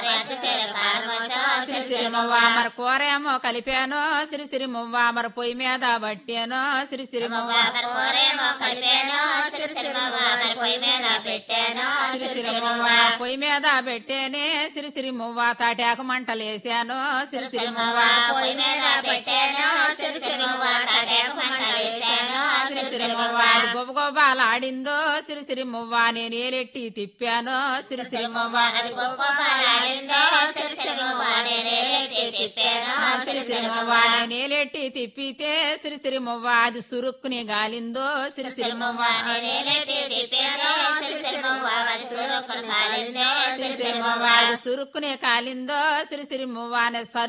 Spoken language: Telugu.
ఎత్తు చేరు కారమోసో సిరి సిరి మువ్వ మరి కూరేమో కలిపాను సిరి సిరి మువ్వ మరి పొయ్యి మీద పట్టాను సిరి సిరి మువ్వ మరి కూరేమో కలిపాను సిరి సిరి మువ్వ మరి పొయ్యి మీద పెట్టాను సిరి సిరి మువ్వ పొయ్యి మీద పెట్టేనే సిరి సిరి మువ్వ తాటాకు మంటలేసాను సిరి సిరి మువ్వ పొయ్యి మీద పెట్టాను సిరి సిరి మువ్వ తాటాకు మంటలేసాను సిరి సిరి మువ్వ అది గొప్ప గొప్పలాడిందో సిరి సిరి మువ్వ నేను ఏరెట్టి తిప్పాను సిరి సిరి మువ్వ అది గొప్ప పాలాడిందో సిరి సిరి మువ్వ నేనే రెట్టి తిప్పాను సిరి సిరి మువ్వ నేను ఏలెట్టి తిప్పితే సిరి సిరి మువ్వ అది సురుక్కుని గాలిందో సిరి సిరి మువ్వ నేనే రెట్టి తిప్పాను సిరి సిరి మువ్వ అది సురుకులు కాలిందో సిరి సిరి మువ్వ అది సురుక్కునే కాలిందో సిరి సిరి మువ్వ అనే సరు